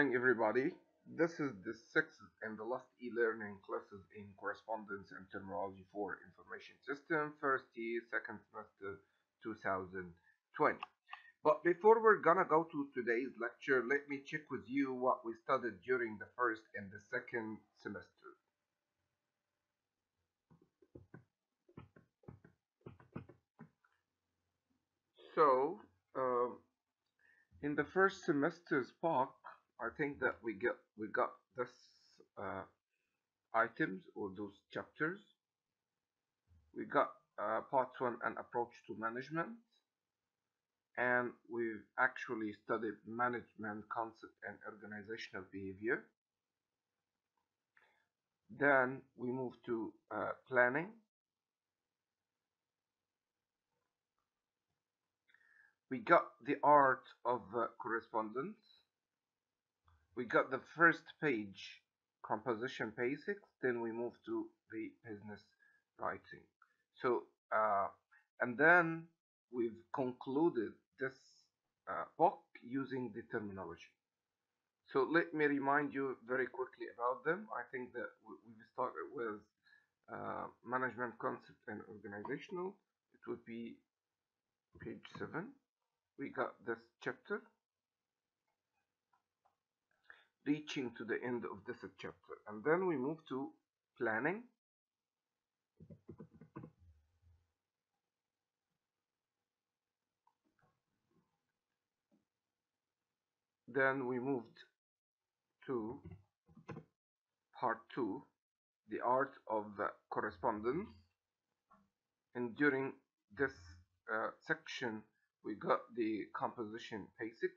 morning, everybody. This is the sixth and the last e-learning classes in correspondence and terminology for information system, first year, second semester 2020. But before we're gonna go to today's lecture, let me check with you what we studied during the first and the second semester. So, um, in the first semester's part, I think that we got we got this uh, items or those chapters. We got uh, part one an approach to management, and we've actually studied management concept and organizational behavior. Then we move to uh, planning. We got the art of uh, correspondence. We got the first page composition basics. Then we move to the business writing. So, uh, and then we've concluded this uh, book using the terminology. So let me remind you very quickly about them. I think that we- we've started with uh, management concept and organizational. It would be page seven. We got this chapter. Reaching to the end of this chapter, and then we move to planning. Then we moved to part two, the art of uh, correspondence. And during this uh, section, we got the composition basics.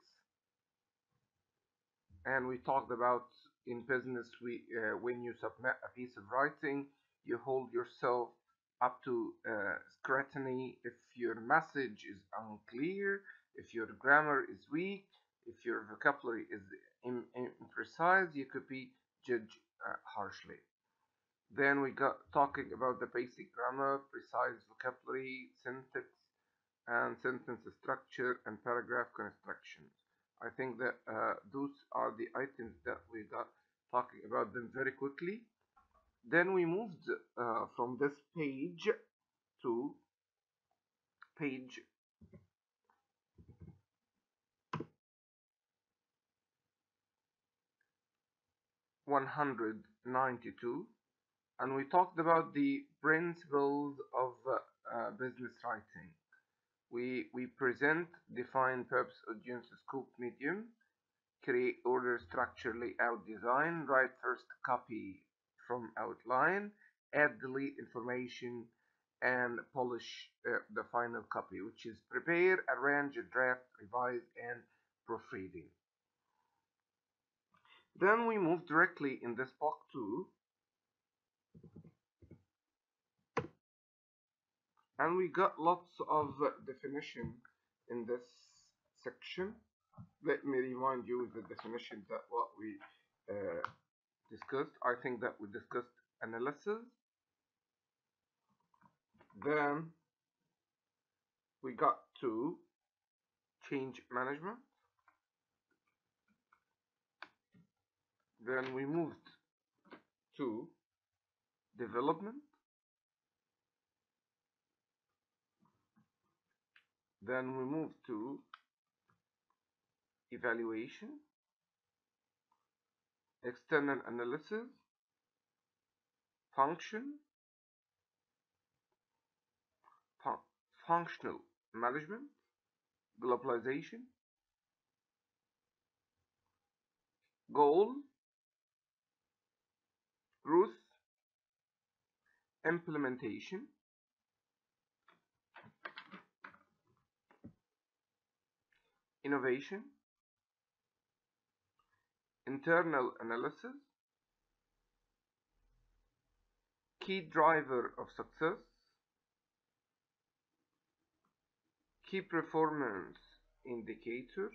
And we talked about in business, we uh, when you submit a piece of writing, you hold yourself up to uh, scrutiny if your message is unclear, if your grammar is weak, if your vocabulary is im- imprecise, you could be judged uh, harshly. Then we got talking about the basic grammar, precise vocabulary, syntax, and sentence structure and paragraph constructions. I think that uh, those are the items that we got talking about them very quickly. Then we moved uh, from this page to page 192 and we talked about the principles of uh, uh, business writing. We, we present, define purpose, audience, scope, medium, create order, structure, layout, design, write first copy from outline, add, delete information, and polish uh, the final copy, which is prepare, arrange, draft, revise, and proofreading. Then we move directly in this book to and we got lots of uh, definition in this section. Let me remind you the definition that what we uh, discussed. I think that we discussed analysis. Then we got to change management. Then we moved to development. Then we move to evaluation, external analysis, function, fun- functional management, globalization, goal, growth, implementation, innovation, internal analysis, key driver of success, key performance indicator,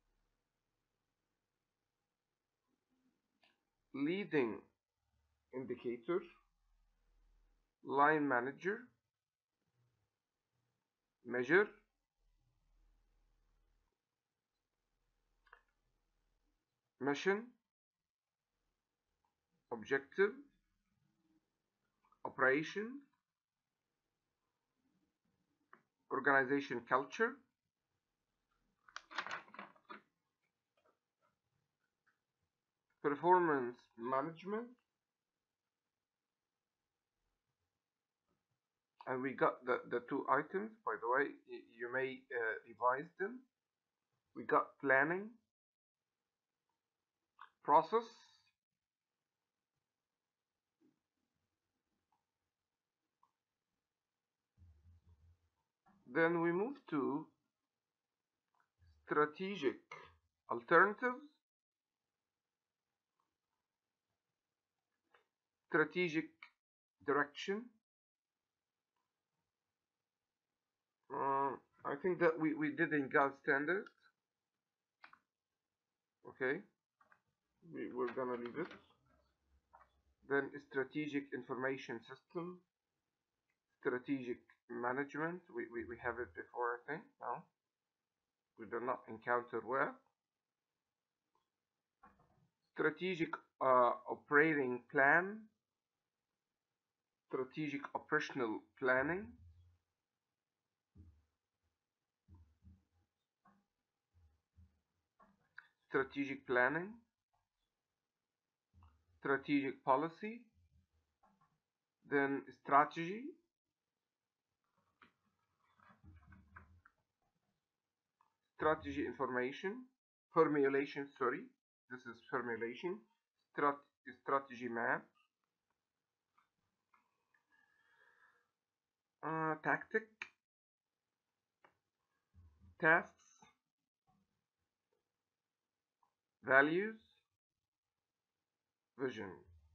leading indicator, line manager, measure, mission objective operation organization culture performance management and we got the, the two items by the way y- you may uh, revise them we got planning process then we move to strategic alternatives strategic direction uh, I think that we, we did in GAL standard okay we, we're gonna leave it then strategic information system strategic management we, we, we have it before I think no we do not encounter where strategic uh, operating plan strategic operational planning strategic planning strategic policy then strategy strategy information formulation sorry this is formulation Strat strategy map uh, tactic tasks values vision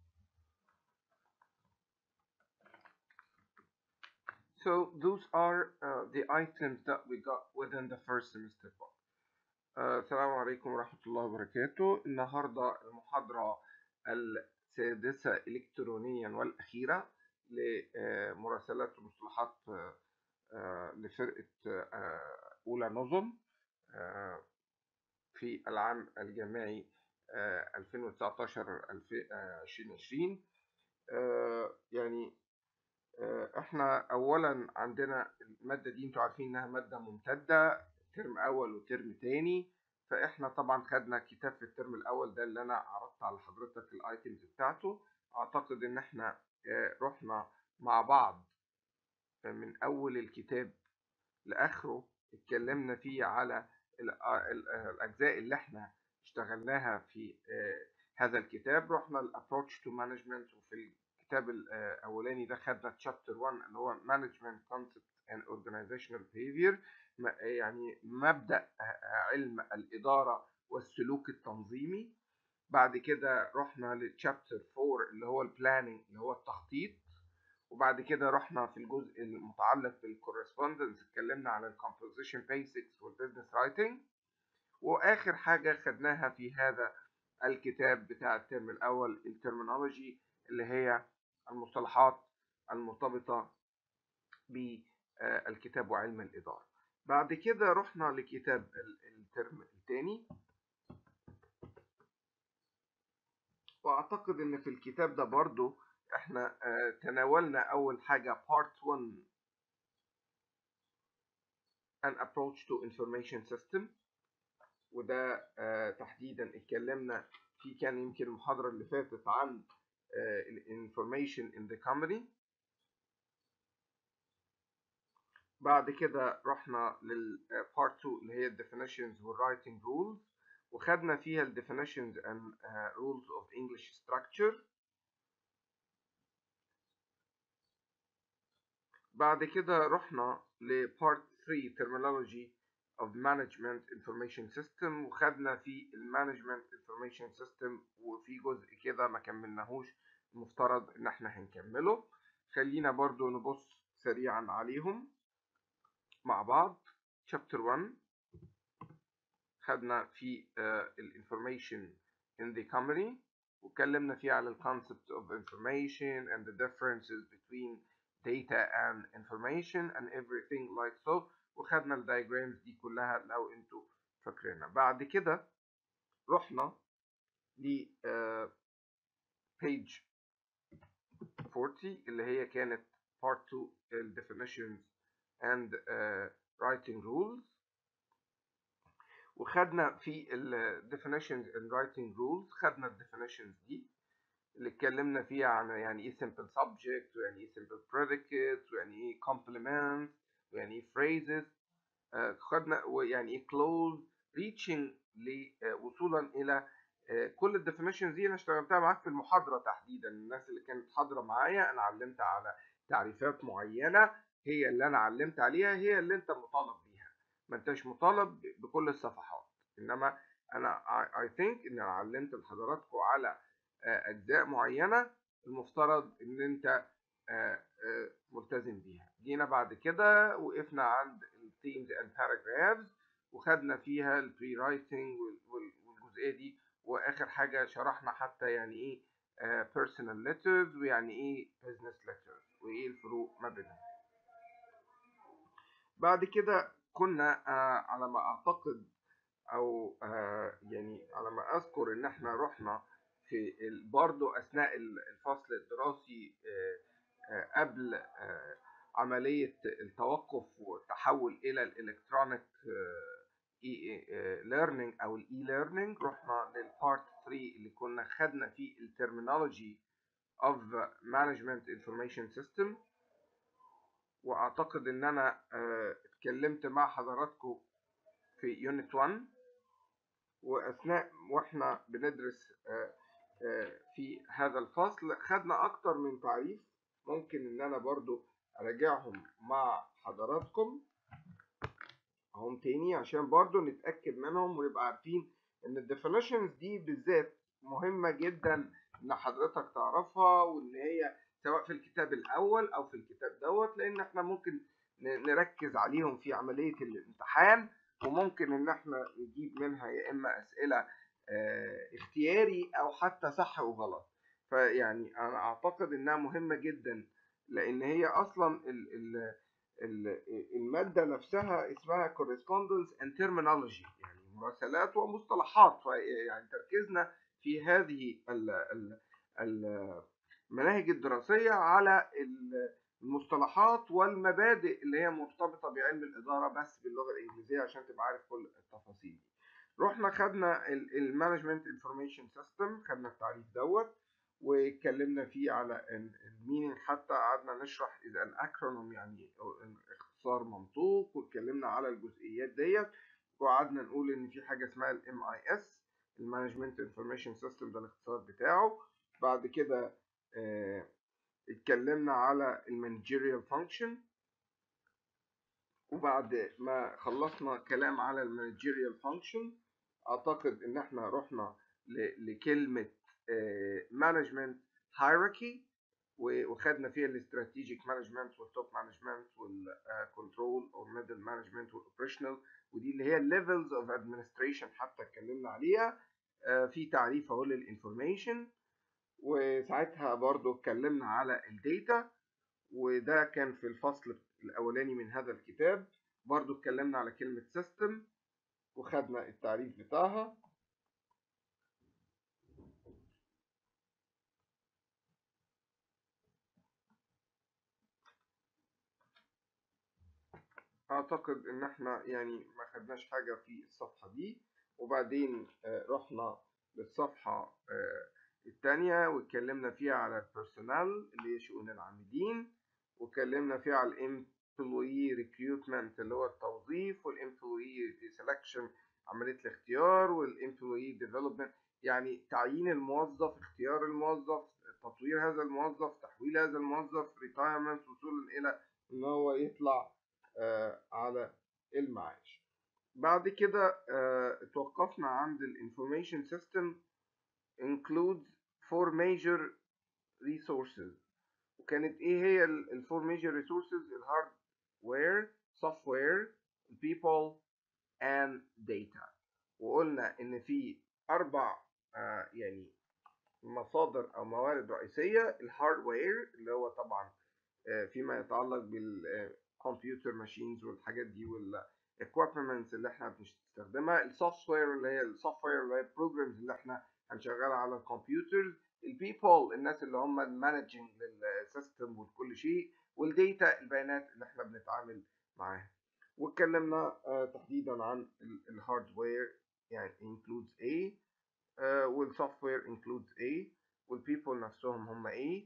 so those are uh, the items that we got within the first semester book آه، السلام عليكم ورحمة الله وبركاته النهاردة المحاضرة السادسة إلكترونيا والأخيرة لمراسلات ومصطلحات آه، آه، لفرقة آه، أولى نظم آه، في العام الجامعي 2019-2020 يعني آه، احنا اولا عندنا المادة دي انتوا عارفين انها مادة ممتدة ترم اول وترم تاني فاحنا طبعا خدنا كتاب في الترم الاول ده اللي انا عرضت على حضرتك الايتمز بتاعته اعتقد ان احنا آه، رحنا مع بعض من اول الكتاب لاخره اتكلمنا فيه على ال- ال- الاجزاء اللي احنا اشتغلناها في آه، هذا الكتاب رحنا الابروتش تو مانجمنت وفي الكتاب الاولاني ده خدنا تشابتر 1 اللي هو مانجمنت كونسبت اند اورجانيزيشنال بيهيفير يعني مبدا آه، علم الاداره والسلوك التنظيمي بعد كده رحنا للتشابتر 4 اللي هو البلاننج اللي هو التخطيط وبعد كده رحنا في الجزء المتعلق بالكورسبوندنس اتكلمنا عن الكومبوزيشن بيسكس والبزنس رايتنج واخر حاجه خدناها في هذا الكتاب بتاع الترم الاول الترمينولوجي اللي هي المصطلحات المرتبطه بالكتاب وعلم الاداره بعد كده رحنا لكتاب ال- الترم الثاني واعتقد ان في الكتاب ده برضو احنا آه، تناولنا اول حاجه part 1 an approach to information system وده آه، تحديدا اتكلمنا فيه كان يمكن المحاضرة اللي فاتت عن آه، ال information in the company بعد كده رحنا لل آه، part 2 اللي هي ال definitions وال writing rules وخدنا فيها ال definitions and آه، rules of English structure بعد كده رحنا ل part 3 terminology of management information system وخدنا في المانجمنت information system وفي جزء كده ما كملناهوش المفترض ان احنا هنكمله خلينا برضو نبص سريعا عليهم مع بعض chapter 1 خدنا في ال information in the company واتكلمنا فيه على ال concept of information and the differences between data and information and everything like so وخدنا الدايجرامز دي كلها لو انتوا فاكرينها بعد كده رحنا ل page 40 اللي هي كانت part 2 ال definitions and uh, writing rules وخدنا في ال definitions and writing rules خدنا ال definitions دي اللي اتكلمنا فيها عن يعني ايه simple subject ويعني ايه simple predicate ويعني ايه complement ويعني ايه phrases آه خدنا ويعني ايه clause reaching لوصولا الى آه كل الديفينيشنز دي انا اشتغلتها معاك في المحاضره تحديدا الناس اللي كانت حاضره معايا انا علمت على تعريفات معينه هي اللي انا علمت عليها هي اللي انت مطالب بيها ما انتش مطالب بكل الصفحات انما انا I think ان انا علمت لحضراتكم على اجزاء معينه المفترض ان انت ملتزم بيها جينا بعد كده وقفنا عند الثيمز اند باراجرافز وخدنا فيها البري رايتنج والجزئيه دي واخر حاجه شرحنا حتى يعني ايه بيرسونال ليترز ويعني ايه بزنس ليترز وايه الفروق ما بينهم بعد كده كنا على ما اعتقد او يعني على ما اذكر ان احنا رحنا في برضه اثناء الفصل الدراسي قبل عمليه التوقف والتحول الى الالكترونيك ليرنينج او الاي ليرنينج رحنا للبارت 3 اللي كنا خدنا فيه الترمينولوجي اوف مانجمنت انفورميشن سيستم واعتقد ان انا اتكلمت مع حضراتكم في يونت 1 واثناء واحنا بندرس في هذا الفصل خدنا اكتر من تعريف ممكن ان انا برضو اراجعهم مع حضراتكم اهم تاني عشان برضو نتاكد منهم ونبقى عارفين ان الديفينيشنز دي بالذات مهمه جدا ان حضرتك تعرفها وان هي سواء في الكتاب الاول او في الكتاب دوت لان احنا ممكن نركز عليهم في عمليه الامتحان وممكن ان احنا نجيب منها يا اما اسئله اه اختياري او حتى صح وغلط فيعني انا اعتقد انها مهمه جدا لان هي اصلا ال ال ال الماده نفسها اسمها correspondence and terminology يعني مراسلات ومصطلحات يعني تركيزنا في هذه ال ال المناهج الدراسيه على المصطلحات والمبادئ اللي هي مرتبطه بعلم الاداره بس باللغه الانجليزيه عشان تبقى عارف كل التفاصيل دي رحنا خدنا المانجمنت انفورميشن سيستم خدنا التعريف دوت واتكلمنا فيه على المينينج حتى قعدنا نشرح اذا الاكرونوم يعني اختصار منطوق واتكلمنا على الجزئيات ديت وقعدنا نقول ان في حاجه اسمها الام اي اس المانجمنت انفورميشن سيستم ده الاختصار بتاعه بعد كده اه اتكلمنا على المانجيريال فانكشن وبعد ما خلصنا كلام على المانجيريال فانكشن اعتقد ان احنا رحنا لكلمه مانجمنت هيراركي وخدنا فيها الاستراتيجيك مانجمنت والتوب مانجمنت والكنترول او ميدل مانجمنت والاوبريشنال ودي اللي هي الليفلز اوف ادمنستريشن حتى اتكلمنا عليها في تعريف اهو للانفورميشن وساعتها برضو اتكلمنا على الداتا وده كان في الفصل الاولاني من هذا الكتاب برضو اتكلمنا على كلمة سيستم وخدنا التعريف بتاعها اعتقد ان احنا يعني ما خدناش حاجة في الصفحة دي وبعدين رحنا للصفحة التانية واتكلمنا فيها على البيرسونال اللي هي شؤون العاملين واتكلمنا فيها على الامبلوي ريكروتمنت اللي هو التوظيف والامبلوي سelection عملية الاختيار والامبلوي ديفلوبمنت يعني تعيين الموظف اختيار الموظف تطوير هذا الموظف تحويل هذا الموظف ريتايرمنت وصولا الى ان هو يطلع آه على المعاش بعد كده آه توقفنا عند الانفورميشن سيستم includes four major resources وكانت ايه هي ال four major resources الهاردوير software people and data وقلنا ان في اربع آه يعني مصادر او موارد رئيسيه الهاردوير اللي هو طبعا آه فيما يتعلق بالكمبيوتر ماشينز والحاجات دي والاكويبمنتس اللي احنا بنستخدمها السوفت وير اللي هي السوفت وير اللي هي البروجرامز اللي احنا هنشغلها على الكمبيوترز البيبل الناس اللي هم المانجنج للسيستم وكل شيء والديتا البيانات اللي احنا بنتعامل معاها واتكلمنا تحديدا عن الهاردوير يعني includes A والسوفت وير includes A والبيبل نفسهم هم A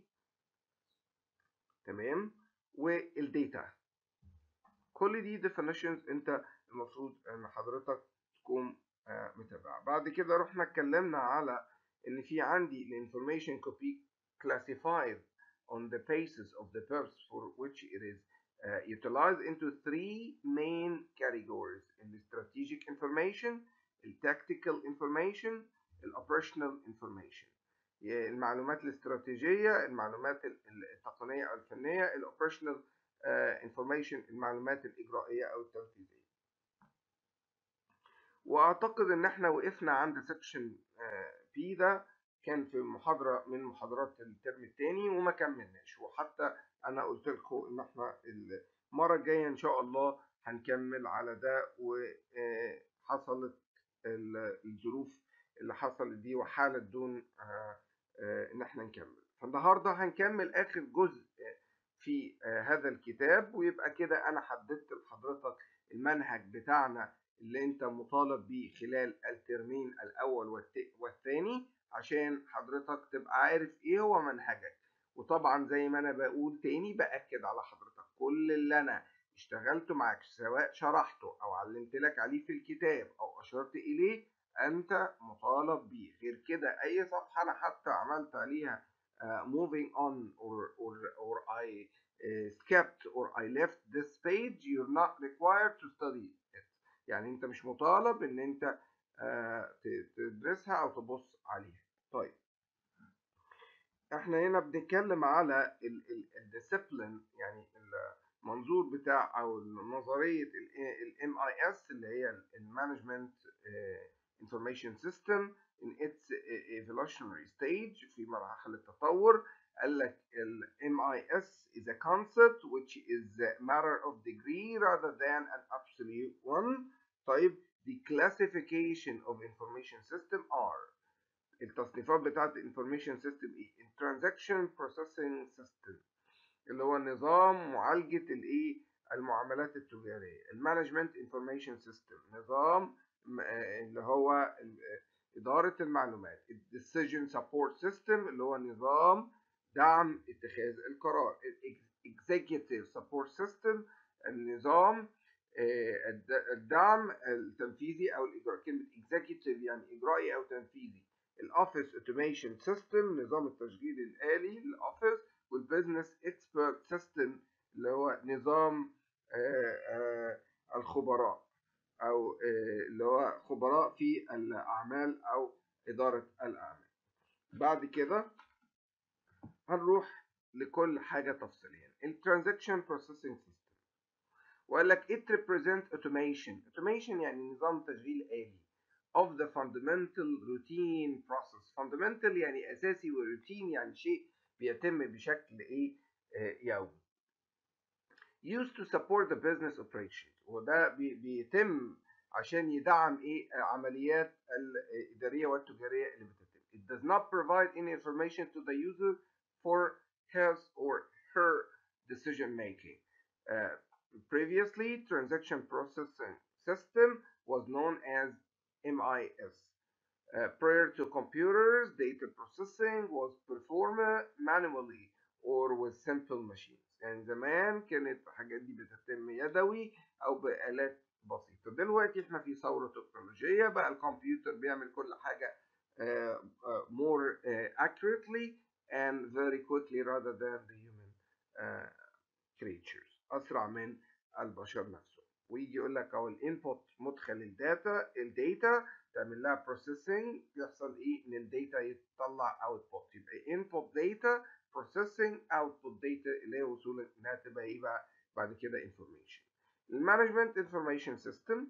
تمام والديتا كل دي definitions انت المفروض ان حضرتك تكون متابعها بعد كده رحنا اتكلمنا على ان في عندي الانفورميشن could be classified on the basis of the purpose for which it is uh, utilized into three main categories in the strategic information the tactical information the operational information المعلومات الاستراتيجية المعلومات التقنية أو الفنية الاوبريشنال انفورميشن المعلومات الإجرائية أو التنفيذية واعتقد ان احنا وقفنا عند سكشن بي ده كان في محاضرة من محاضرات الترم الثاني وما كملناش وحتى انا قلت لكم ان احنا المرة الجاية ان شاء الله هنكمل على ده وحصلت الظروف اللي حصلت دي وحالت دون ان احنا نكمل فالنهاردة هنكمل اخر جزء في هذا الكتاب ويبقى كده انا حددت لحضرتك المنهج بتاعنا اللي انت مطالب بيه خلال الترمين الاول والثاني عشان حضرتك تبقى عارف ايه هو منهجك وطبعا زي ما انا بقول تاني باكد على حضرتك كل اللي انا اشتغلت معاك سواء شرحته او علمت لك عليه في الكتاب او اشرت اليه انت مطالب بيه غير كده اي صفحه انا حتى عملت عليها uh, moving on or or or I uh, skipped or I left this page you're not required to study it يعني انت مش مطالب ان انت آه تدرسها او تبص عليها طيب احنا هنا بنتكلم على الديسيبلين يعني المنظور بتاع او نظريه الام اي اس اللي هي المانجمنت انفورميشن سيستم in its evolutionary stage في مراحل التطور قال لك ال MIS is a concept which is a matter of degree rather than an absolute one طيب the classification of information system are التصنيفات بتاعت information system ايه transaction processing system اللي هو نظام معالجة الايه المعاملات التجارية المانجمنت انفورميشن سيستم نظام اللي هو إدارة المعلومات الديسيجن سبورت سيستم اللي هو نظام دعم اتخاذ القرار الاكزيكتيف سبورت سيستم النظام الدعم التنفيذي او الاجراء كلمه اكزيكتيف يعني اجرائي او تنفيذي الاوفيس اوتوميشن سيستم نظام التشغيل الالي للاوفيس والبزنس اكسبرت سيستم اللي هو نظام الخبراء او اللي هو خبراء في الاعمال او اداره الاعمال بعد كده هنروح لكل حاجه تفصيليا الترانزاكشن بروسيسنج سيستم وقال لك it represents automation automation يعني نظام تشغيل آلي of the fundamental routine process fundamental يعني أساسي وروتين يعني شيء بيتم بشكل إيه آه يومي used to support the business operation وده بي بيتم عشان يدعم إيه عمليات الإدارية والتجارية اللي بتتم it does not provide any information to the user for his or her decision making uh, Previously, transaction processing system was known as MIS. Uh, prior to computers, data processing was performed manually or with simple machines. يعني زمان كانت الحاجات دي بتتم يدوي أو بآلات بسيطة. دلوقتي احنا في ثورة تكنولوجية بقى الكمبيوتر بيعمل كل حاجة uh, uh, more uh, accurately and very quickly rather than the human uh, creatures. اسرع من البشر نفسه ويجي يقول لك اهو الانبوت مدخل الداتا الداتا تعمل لها بروسيسنج يحصل ايه ان الداتا يطلع اوتبوت يبقى انبوت داتا بروسيسنج اوتبوت داتا اللي هي وصول انها تبقى ايه بقى بعد كده انفورميشن المانجمنت انفورميشن سيستم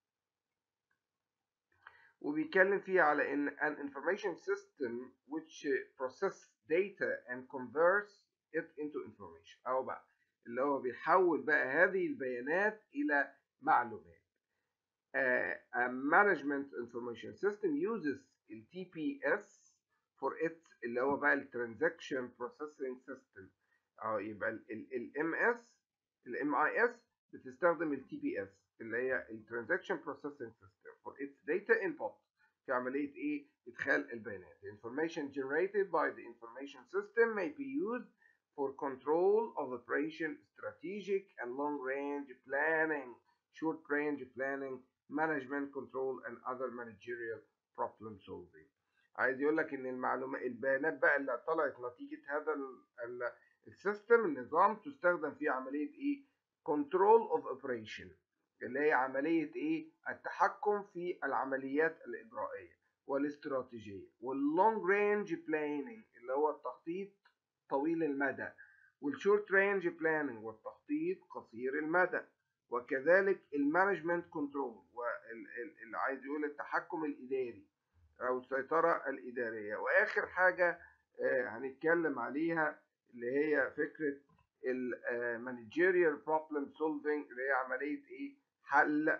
وبيتكلم فيها على ان an information system which process data and converts it into information او بقى اللي هو بيحول بقى هذه البيانات إلى معلومات. Uh, a management information system uses ال TPS for its اللي هو بقى ال Transaction Processing System اه يبقى ال MS ال MIS بتستخدم ال TPS اللي هي ال Transaction Processing System for its data input في عملية ايه؟ ادخال البيانات. The information generated by the information system may be used for control of operation, strategic and long range planning, short range planning, management control and other managerial problem solving. عايز يقول لك ان المعلومات البيانات بقى اللي طلعت نتيجة هذا السيستم النظام تستخدم في عملية ايه؟ control of operation اللي هي عملية ايه؟ التحكم في العمليات الإجرائية والاستراتيجية واللونج رينج بلاننج اللي هو التخطيط طويل المدى والشورت رينج بلاننج والتخطيط قصير المدى وكذلك المانجمنت كنترول واللي عايز يقول التحكم الإداري أو السيطرة الإدارية وآخر حاجة هنتكلم عليها اللي هي فكرة المانجيريال بروبلم سولفينج اللي هي عملية إيه؟ حل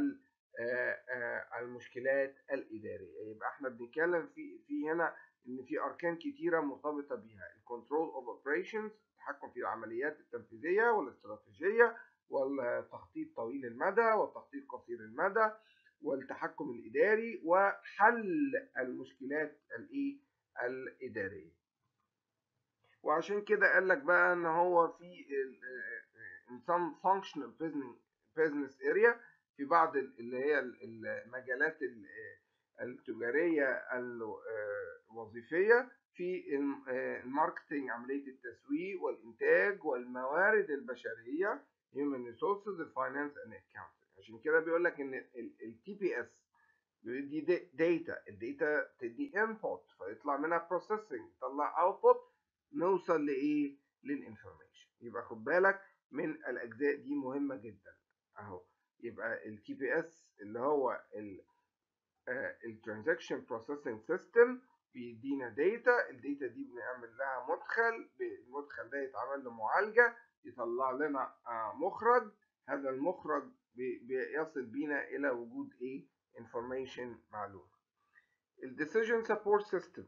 المشكلات الإدارية يبقى احنا بنتكلم في في هنا إن في أركان كتيرة مرتبطة بيها الكنترول أوف أوبريشنز التحكم في العمليات التنفيذية والاستراتيجية والتخطيط طويل المدى والتخطيط قصير المدى والتحكم الإداري وحل المشكلات الإيه الإدارية وعشان كده قال لك بقى إن هو في in some functional business business area في بعض اللي هي المجالات التجارية الوظيفية في الماركتينج عملية التسويق والإنتاج والموارد البشرية human resources الفاينانس and accounting عشان كده بيقول لك إن ال TPS دي داتا الداتا تدي input فيطلع منها processing يطلع output نوصل لإيه؟ للإنفورميشن يبقى خد بالك من الأجزاء دي مهمة جدا أهو يبقى ال TPS اللي هو ال الترانزاكشن بروسيسنج سيستم بيدينا داتا الداتا دي بنعمل لها مدخل المدخل ده يتعمل له معالجه يطلع لنا مخرج هذا المخرج بيصل بينا الى وجود ايه انفورميشن معلومه الديسيجن سبورت سيستم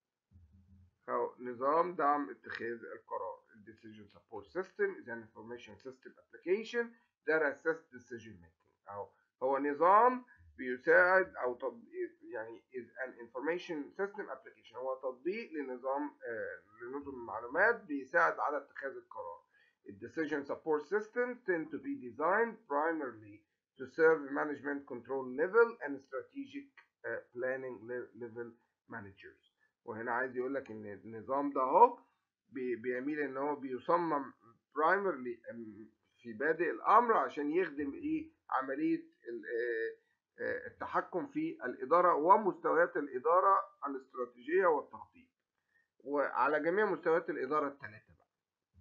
او نظام دعم اتخاذ القرار الديسيجن سبورت سيستم is an information system application that assess decision making او هو نظام بيساعد او تطبيق يعني is an information system application هو تطبيق لنظام آه لنظم المعلومات بيساعد على اتخاذ القرار ال decision support systems tend to be designed primarily to serve management control level and strategic uh, planning level managers وهنا عايز يقول لك ان النظام ده اهو بيميل ان هو بيصمم primarily في بادئ الامر عشان يخدم ايه عمليه التحكم في الاداره ومستويات الاداره الاستراتيجيه والتخطيط وعلى جميع مستويات الاداره الثلاثه بقى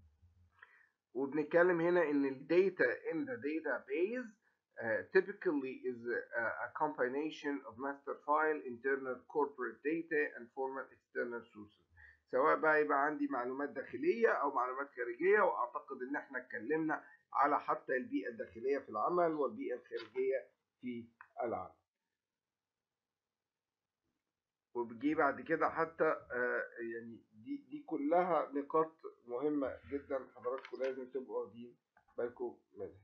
وبنتكلم هنا ان الداتا in the database uh, typically is a, a combination of master file internal corporate data and formal external sources سواء بقى يبقى عندي معلومات داخليه او معلومات خارجيه واعتقد ان احنا اتكلمنا على حتى البيئه الداخليه في العمل والبيئه الخارجيه في العمل وبيجي بعد كده حتى آه يعني دي دي كلها نقاط مهمه جدا حضراتكم لازم تبقوا واخدين بالكم منها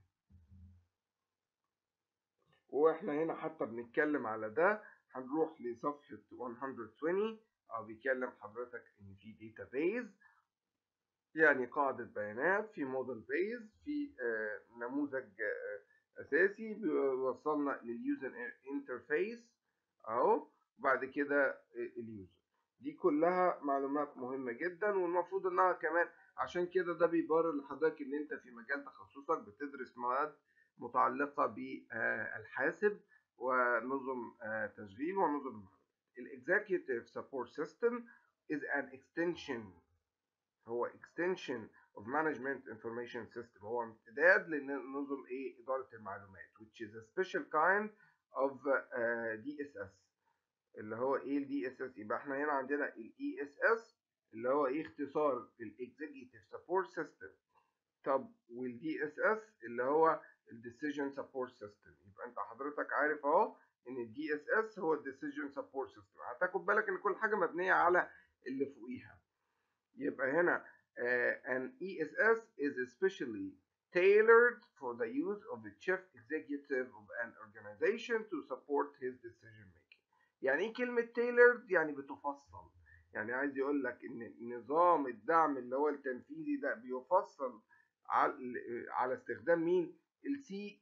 واحنا هنا حتى بنتكلم على ده هنروح لصفحه 120 او بيكلم حضرتك ان في داتابيز يعني قاعدة بيانات في موديل بيز في آه نموذج آه اساسي بيوصلنا لليوزر انترفيس اهو وبعد كده اليوزر دي كلها معلومات مهمة جدا والمفروض انها كمان عشان كده ده بيبرر لحضرتك ان انت في مجال تخصصك بتدرس مواد متعلقة بالحاسب ونظم تشغيل ونظم المعلومات الاكزيكتيف سبورت سيستم is an extension هو extension of management information system هو امتداد لنظم ايه اداره المعلومات which is a special kind of uh, DSS اللي هو ايه ال DSS يبقى احنا هنا عندنا ال ESS اللي هو ايه اختصار ال Executive Support System طب وال DSS اللي هو الديسيجن سبورت سيستم يبقى انت حضرتك عارف اهو ان الدي اس اس هو الديسيجن سبورت سيستم هتاخد بالك ان كل حاجه مبنيه على اللي فوقيها يبقى هنا uh, an ESS is especially tailored for the use of the chief executive of an organization to support his decision making يعني ايه كلمة tailored يعني بتفصل يعني عايز يقول لك ان نظام الدعم اللي هو التنفيذي ده بيفصل على على استخدام مين السي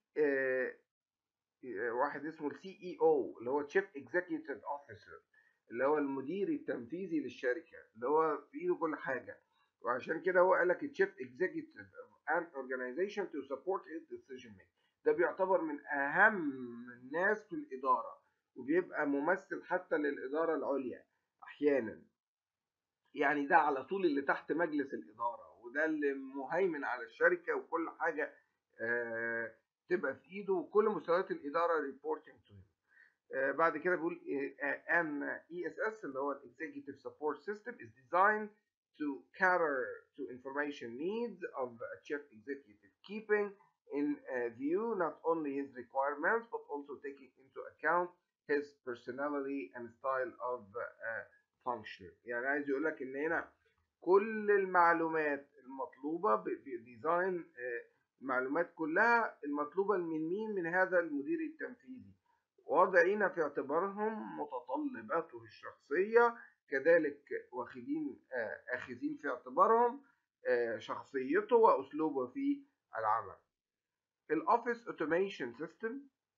واحد اسمه السي اي او اللي هو تشيف اكزيكتيف اوفيسر اللي هو المدير التنفيذي للشركه اللي هو في ايده كل حاجه وعشان كده هو قال لك التشيف اكزيكتيف ان اورجانيزيشن تو سبورت هيز ديسيجن ميك ده بيعتبر من اهم الناس في الاداره وبيبقى ممثل حتى للاداره العليا احيانا يعني ده على طول اللي تحت مجلس الاداره وده اللي مهيمن على الشركه وكل حاجه آه تبقى في ايده وكل مستويات الاداره ريبورتنج تو بعد كده بيقول ان اي اس اس اللي هو الاكزيكتيف سبورت سيستم is designed to cater to information needs of a chief executive keeping in uh, view not only his requirements but also taking into account his personality and style of uh, function يعني عايز يقول لك ان هنا كل المعلومات المطلوبه بديزاين المعلومات كلها المطلوبه من مين من هذا المدير التنفيذي واضعين في اعتبارهم متطلباته الشخصيه كذلك واخدين اخذين في اعتبارهم شخصيته واسلوبه في العمل الاوفيس اوتوميشن سيستم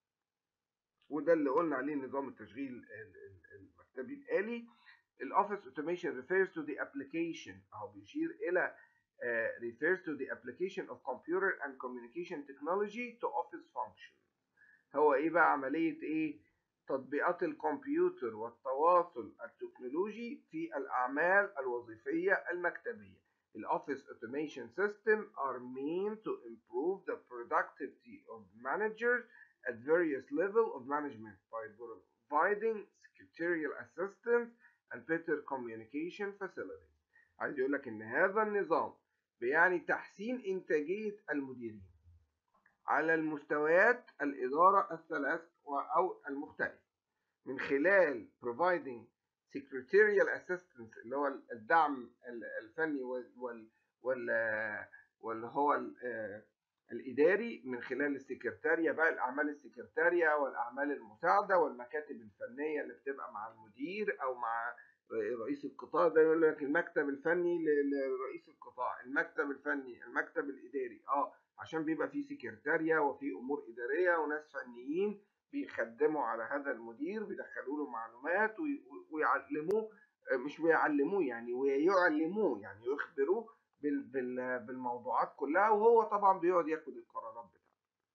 وده اللي قلنا عليه نظام التشغيل المكتبي الآلي الاوفيس اوتوميشن refers to the application او بيشير الى uh, refers to the application of computer and communication technology to office functions هو ايه بقى عملية ايه تطبيقات الكمبيوتر والتواصل التكنولوجي في الأعمال الوظيفية المكتبية الأوفيس Automation System are meant to improve the productivity of managers at various level of management by providing secretarial assistance and better communication facilities عايز يقول لك إن هذا النظام بيعني تحسين إنتاجية المديرين على المستويات الإدارة الثلاث أو المختلفة من خلال providing secretarial assistance اللي هو الدعم الفني وال وال واللي هو الإداري من خلال السكرتارية بقى الأعمال السكرتارية والأعمال المساعدة والمكاتب الفنية اللي بتبقى مع المدير أو مع رئيس القطاع ده يقول لك المكتب الفني لرئيس القطاع المكتب الفني المكتب الإداري اه عشان بيبقى فيه سكرتارية وفي أمور إدارية وناس فنيين بيخدموا على هذا المدير بيدخلوا له معلومات ويعلموه مش بيعلموه يعني ويعلموه يعني يخبروه بالموضوعات كلها وهو طبعا بيقعد ياخد القرارات بتاعته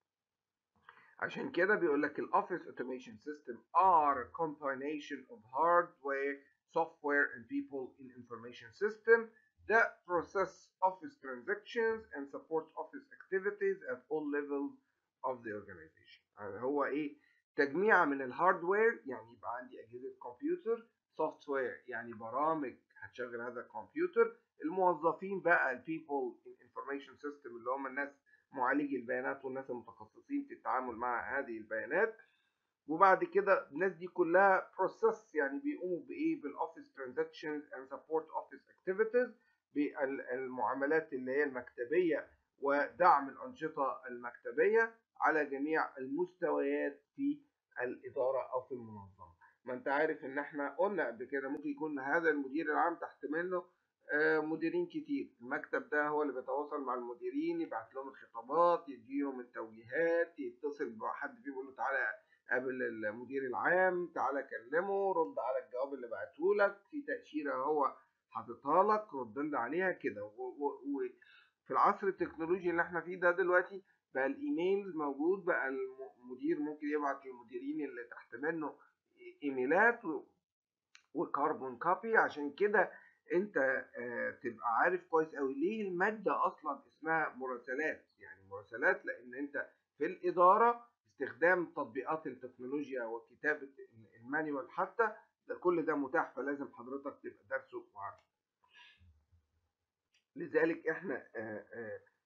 عشان كده بيقول لك الاوفيس اوتوميشن سيستم are a combination of hardware software and people in information system that process office transactions and support office activities at all levels of the organization هو ايه تجميع من الهاردوير يعني يبقى عندي اجهزه كمبيوتر سوفت وير يعني برامج هتشغل هذا الكمبيوتر الموظفين بقى البيبل انفورميشن سيستم اللي هم الناس معالجي البيانات والناس المتخصصين في التعامل مع هذه البيانات وبعد كده الناس دي كلها بروسيس يعني بيقوموا بايه بالاوفيس ترانزاكشنز اند سبورت اوفيس اكتيفيتيز بالمعاملات اللي هي المكتبيه ودعم الانشطه المكتبيه على جميع المستويات في الاداره او في المنظمه ما انت عارف ان احنا قلنا قبل كده ممكن يكون هذا المدير العام تحت منه مديرين كتير المكتب ده هو اللي بيتواصل مع المديرين يبعت لهم الخطابات يديهم التوجيهات يتصل بحد فيهم يقول له تعالى قابل المدير العام تعالى كلمه رد على الجواب اللي بعته لك في تأشيرة هو حاططها لك رد لنا عليها كده وفي العصر التكنولوجي اللي احنا فيه ده دلوقتي بقى الايميل موجود بقى المدير ممكن يبعت للمديرين اللي تحت منه ايميلات وكاربون كوبي عشان كده انت اه تبقى عارف كويس قوي ليه الماده اصلا اسمها مراسلات يعني مراسلات لان انت في الاداره استخدام تطبيقات التكنولوجيا وكتابه المانيوال حتى ده كل ده متاح فلازم حضرتك تبقى دارسه وعارفه لذلك احنا اه اه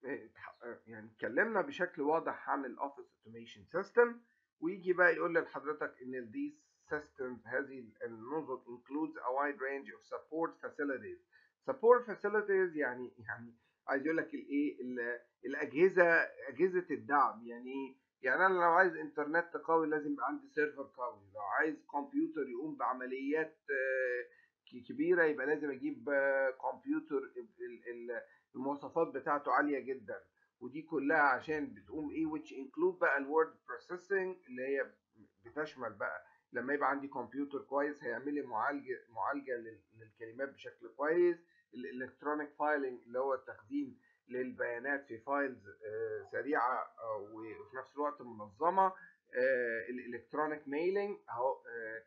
يعني اتكلمنا بشكل واضح عن الاوفيس اوتوميشن سيستم ويجي بقى يقول لحضرتك ان these systems هذه النظم includes a wide range of support facilities support facilities يعني يعني عايز يقول لك الايه الاجهزه اجهزه الدعم يعني ايه يعني انا لو عايز انترنت قوي لازم يبقى عندي سيرفر قوي لو عايز كمبيوتر يقوم بعمليات كبيره يبقى لازم اجيب كمبيوتر المواصفات بتاعته عاليه جدا ودي كلها عشان بتقوم ايه which include بقى الورد بروسيسنج اللي هي بتشمل بقى لما يبقى عندي كمبيوتر كويس هيعمل لي معالجه معالجه للكلمات بشكل كويس الالكترونيك فايلنج اللي هو التخزين للبيانات في فايلز سريعه وفي نفس الوقت منظمه الالكترونيك ميلينج اهو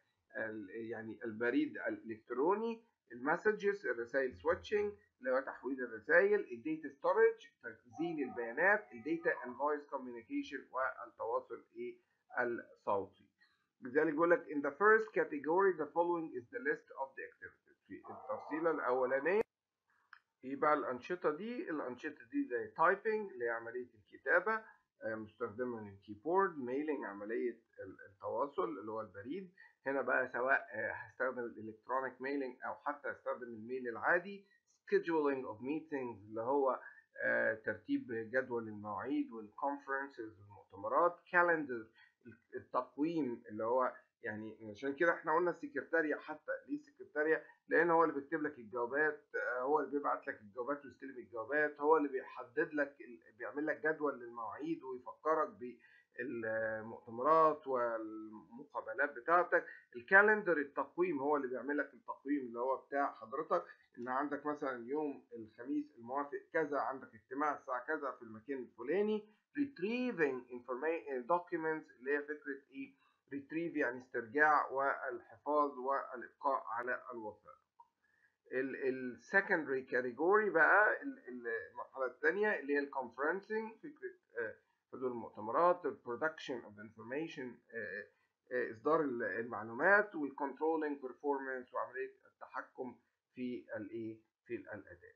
يعني البريد الالكتروني المسجز الرسائل سويتشنج اللي هو تحويل الرسائل الداتا ستورج تخزين البيانات الداتا اند فويس كوميونيكيشن والتواصل ايه الصوتي لذلك بيقول لك in the first category the following is the list of the activities في التفصيلة الأولانية يبقى الأنشطة دي الأنشطة دي زي تايبنج اللي هي عملية الكتابة مستخدمة للكيبورد ميلينج عملية التواصل اللي هو البريد هنا بقى سواء هستخدم الالكترونيك ميلينج او حتى هستخدم الميل العادي scheduling of meetings اللي هو ترتيب جدول المواعيد والكونفرنسز والمؤتمرات calendar التقويم اللي هو يعني عشان كده احنا قلنا السكرتارية حتى ليه سكرتارية لان هو اللي بيكتب لك الجوابات هو اللي بيبعت لك الجوابات ويستلم الجوابات هو اللي بيحدد لك بيعمل لك جدول للمواعيد ويفكرك بالمؤتمرات والمقابلات بتاعتك الكالندر التقويم هو اللي بيعمل لك التقويم اللي هو بتاع حضرتك ان عندك مثلا يوم الخميس الموافق كذا عندك اجتماع الساعة كذا في المكان الفلاني retrieving information documents اللي هي فكرة ايه retrieve يعني استرجاع والحفاظ والابقاء على الوثائق السكندري كاتيجوري بقى المرحلة الثانية اللي هي الكونفرنسنج فكرة حضور المؤتمرات البرودكشن اوف انفورميشن اصدار المعلومات والكنترولينج بيرفورمانس وعملية التحكم في الايه في الاداء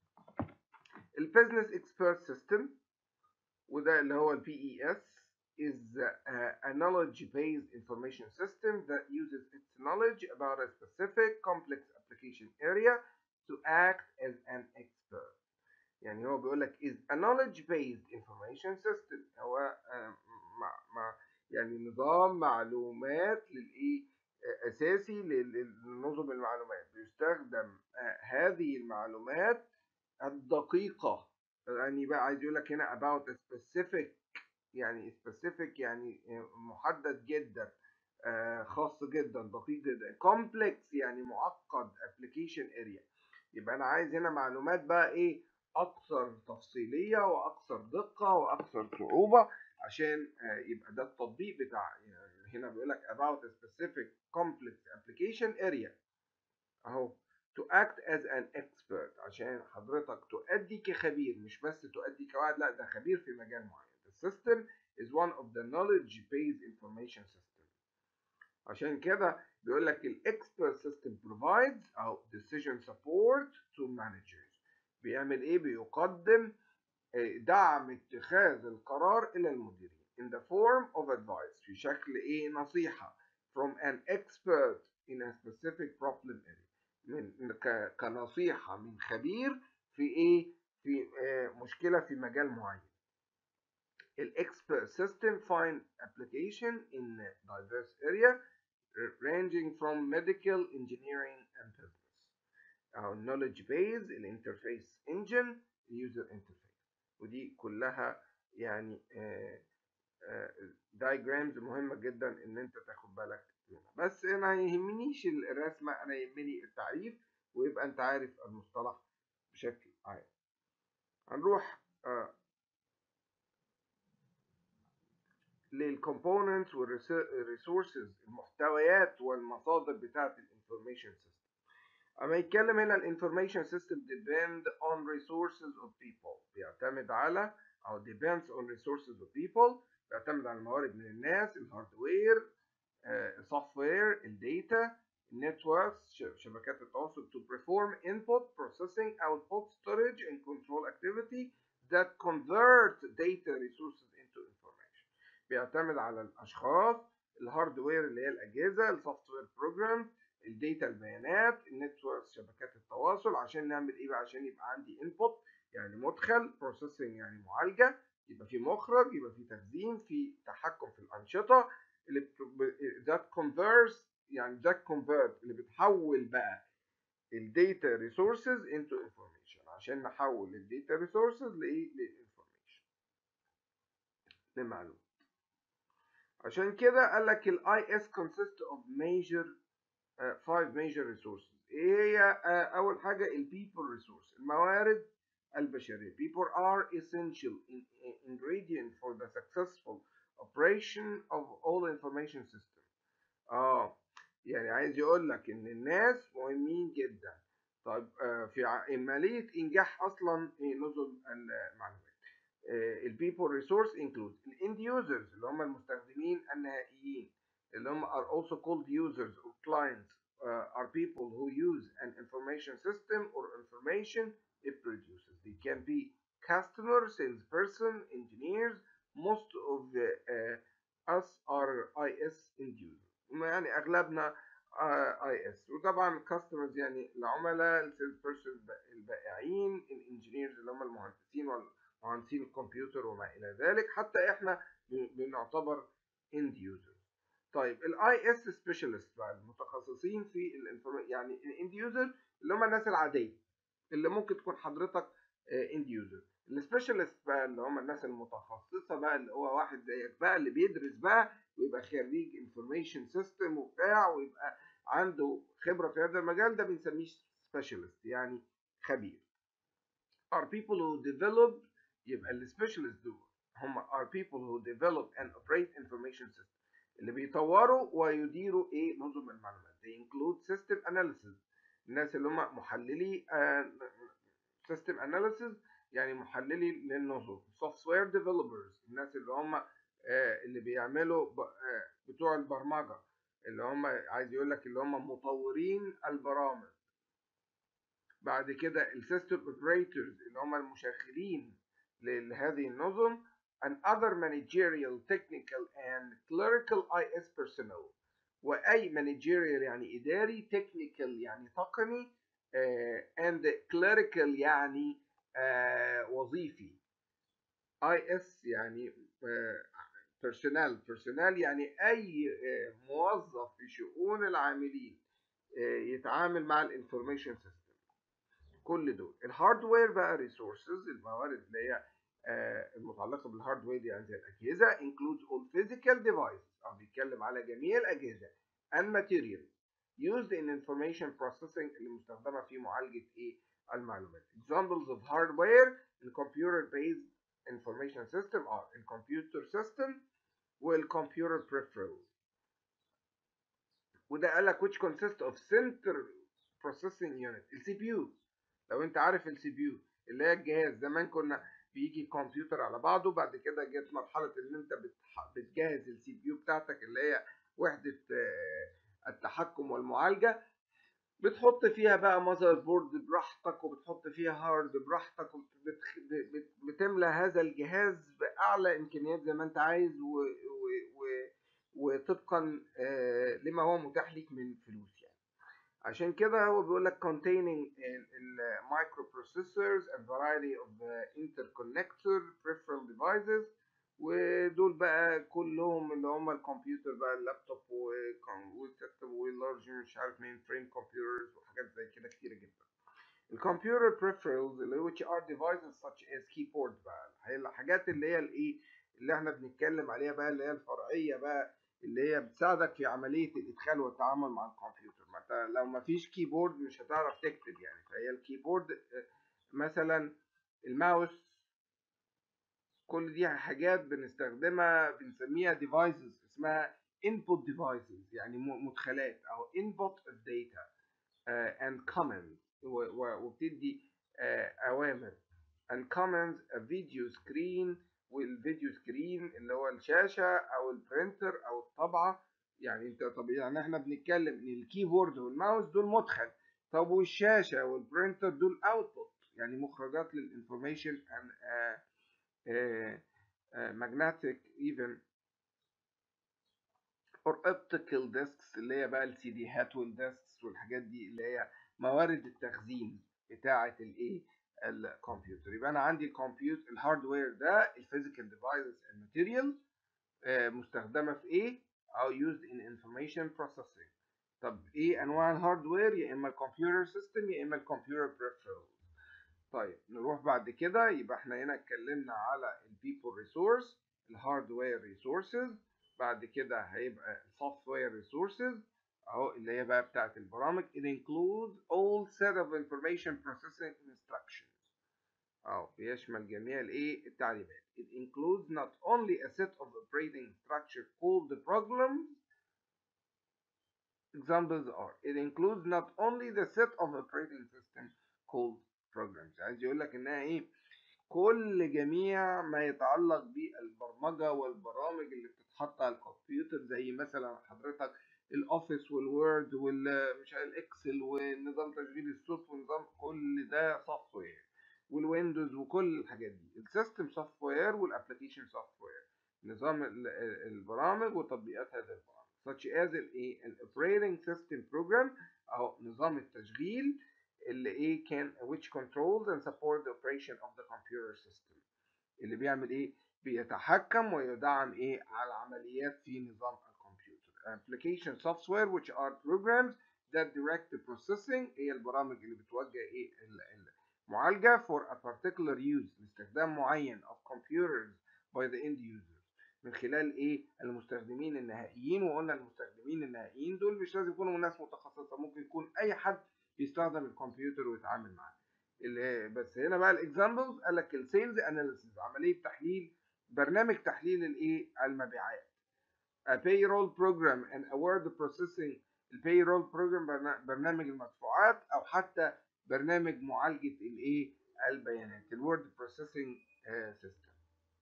البيزنس اكسبيرت سيستم وده اللي هو البي اي اس is a knowledge-based information system that uses its knowledge about a specific complex application area to act as an expert. يعني هو بيقول لك is a knowledge-based information system هو مع مع يعني نظام معلومات للايه اساسي لنظم المعلومات بيستخدم هذه المعلومات الدقيقة يعني بقى عايز يقول لك هنا about a specific يعني specific يعني محدد جدا خاص جدا دقيق جدا complex يعني معقد application area يبقى انا عايز هنا معلومات بقى ايه اكثر تفصيليه واكثر دقه واكثر صعوبه عشان يبقى ده التطبيق بتاع يعني هنا بيقول لك about a specific complex application area اهو to act as an expert عشان حضرتك تؤدي كخبير مش بس تؤدي كواحد لا ده خبير في مجال معين the system is one of the knowledge based information system عشان كده بيقول لك الاكسبرت سيستم provides او decision support to managers بيعمل ايه بيقدم دعم اتخاذ القرار الى المديرين in the form of advice في شكل ايه نصيحة from an expert in a specific problem area من كنصيحة من خبير في ايه في مشكلة في مجال معين الاكسبرت سيستم find application in diverse area ranging from medical engineering and business او knowledge base الانترفيس engine user interface ودي كلها يعني diagrams مهمة جدا ان انت تاخد بالك منها بس انا يهمنيش الرسمة انا يهمني التعريف ويبقى انت عارف المصطلح بشكل عام هنروح للكومبوننتس والريسورسز المحتويات والمصادر بتاعت الانفورميشن سيستم اما يتكلم هنا الانفورميشن سيستم depend on resources of people بيعتمد على او depends on resources of people بيعتمد على الموارد من الناس الهاردوير السوفت وير الداتا النتوركس شبكات التواصل to perform input processing output storage and control activity that convert data resources into information بيعتمد على الاشخاص الهاردوير اللي هي الاجهزه السوفت وير بروجرام الداتا البيانات النتورك شبكات التواصل عشان نعمل ايه بقى عشان يبقى عندي انبوت يعني مدخل بروسيسنج يعني معالجه يبقى في مخرج يبقى في تخزين في تحكم في الانشطه اللي that converts يعني that convert اللي بتحول بقى الداتا ريسورسز into information عشان نحول الداتا ريسورسز لايه لانفورميشن لمعلومات عشان كده قال لك الاي اس consist of major uh, five major resources ايه هي uh, اول حاجه البيبل ريسورس الموارد البشريه people are essential in, ingredient for the successful operation of all information system اه يعني عايز يقول لك ان الناس مهمين جدا طيب آه في عمليه انجاح اصلا نظم المعلومات البيبل ريسورس انكلود الاند يوزرز اللي هم المستخدمين النهائيين اللي هم are also called users or clients uh, are people who use an information system or information it produces they can be customer salesperson engineers most of the, uh, us are IS end users يعني اغلبنا اي اس وطبعا الكاستمرز يعني العملاء السيلز بيرسون البائعين الانجينيرز اللي هم المهندسين ومهندسين الكمبيوتر وما الى ذلك حتى احنا بنعتبر اند يوزر طيب الاي اس سبيشالست بقى المتخصصين في الانفورميشن يعني الاند يوزر اللي هم الناس العاديه اللي ممكن تكون حضرتك اند يوزر السبيشالست بقى اللي هم الناس المتخصصه بقى اللي هو واحد زيك بقى اللي بيدرس بقى ويبقى خريج انفورميشن سيستم وبتاع ويبقى عنده خبره في هذا المجال ده بنسميه سبيشالست يعني خبير are people who develop يبقى السبيشالست دول هم are people who develop and operate information system اللي بيطوروا ويديروا ايه نظم المعلومات they include system analysis الناس اللي هم محللي سيستم uh, analysis يعني محللي للنظم سوفت وير ديفلوبرز الناس اللي هم آه اللي بيعملوا آه بتوع البرمجه اللي هم عايز يقول لك اللي هم مطورين البرامج بعد كده السيستم اوبريتورز اللي هم المشغلين لهذه النظم and other managerial technical and clerical IS personnel واي managerial يعني اداري technical يعني تقني آه and clerical يعني آه وظيفي اي اس يعني بيرسونال آه بيرسونال يعني اي آه موظف في شؤون العاملين يتعامل مع الانفورميشن سيستم كل دول الهاردوير بقى ريسورسز الموارد اللي هي المتعلقه بالهاردوير يعني زي الاجهزه includes all physical devices او بيتكلم على جميع الاجهزه and materials used in information processing اللي مستخدمه في معالجه ايه المعلومات examples of hardware in computer based information system are الكمبيوتر system والكمبيوتر peripherals وده قال لك which consist of center processing unit السي بي يو لو انت عارف السي بي يو اللي هي الجهاز زمان كنا بيجي كمبيوتر على بعضه بعد كده جت مرحله ان انت بتجهز السي بي يو بتاعتك اللي هي وحده التحكم والمعالجه بتحط فيها بقى ماذر بورد براحتك وبتحط فيها هارد براحتك وبتملى هذا الجهاز باعلى امكانيات زي ما انت عايز و و و وطبقا لما هو متاح ليك من فلوس يعني عشان كده هو بيقول لك containing microprocessors and variety of interconnector peripheral devices ودول بقى كلهم اللي هم الكمبيوتر بقى اللابتوب والسيستم واللارج مش عارف مين فريم كمبيوترز وحاجات زي كده كتيره جدا الكمبيوتر peripherals اللي which are devices such as keyboard بقى هي الحاجات اللي هي الايه اللي احنا بنتكلم عليها بقى اللي هي الفرعيه بقى اللي هي بتساعدك في عمليه الادخال والتعامل مع الكمبيوتر ما انت لو ما فيش كيبورد مش هتعرف تكتب يعني فهي الكيبورد مثلا الماوس كل دي حاجات بنستخدمها بنسميها devices اسمها input devices يعني مدخلات او input of data uh, and commands وبتدي uh, اوامر and commands a video screen والفيديو سكرين اللي هو الشاشه او البرينتر او الطبعه يعني انت طب يعني احنا بنتكلم ان الكيبورد والماوس دول مدخل طب والشاشه والبرينتر دول اوتبوت يعني مخرجات للانفورميشن magnetic even or optical disks اللي هي بقى السي ديهات والديسكس والحاجات دي اللي هي موارد التخزين بتاعة الايه الكمبيوتر يبقى انا عندي الكمبيوتر الهاردوير ده الفيزيكال ديفايسز الماتيريال مستخدمه في ايه او used in information processing طب ايه انواع الهاردوير يا اما الكمبيوتر سيستم يا اما الكمبيوتر peripherals طيب نروح بعد كده يبقى احنا هنا اتكلمنا على البيبل ريسورس الهاردوير ريسورسز بعد كده هيبقى السوفت وير ريسورسز اهو اللي هي بقى بتاعت البرامج it includes all set of information processing instructions اهو بيشمل جميع الايه التعليمات it includes not only a set of operating structure called the programs examples are it includes not only the set of operating system called programs عايز يقول لك انها ايه كل جميع ما يتعلق بالبرمجه والبرامج اللي بتتحط على الكمبيوتر زي مثلا حضرتك الاوفيس والوورد والمش الاكسل ونظام تشغيل الصوت ونظام كل ده سوفت وير والويندوز وكل الحاجات دي السيستم سوفت وير والابلكيشن سوفت وير نظام البرامج وتطبيقات هذه البرامج such as الايه الاوبريتنج سيستم بروجرام او نظام التشغيل اللي ايه كان which controls and support the operation of the computer system اللي بيعمل ايه بيتحكم ويدعم ايه على العمليات في نظام الكمبيوتر application software which are programs that direct the processing هي البرامج اللي بتوجه ايه المعالجة for a particular use لاستخدام معين of computers by the end users من خلال ايه المستخدمين النهائيين وقلنا المستخدمين النهائيين دول مش لازم يكونوا ناس متخصصة ممكن يكون اي حد بيستخدم الكمبيوتر ويتعامل معاه اللي بس هنا بقى الاكزامبلز قال لك السيلز اناليسيز عمليه تحليل برنامج تحليل الايه المبيعات a payroll program and a word processing البيرول بروجرام برنامج المدفوعات او حتى برنامج معالجه الايه البيانات الورد بروسيسنج سيستم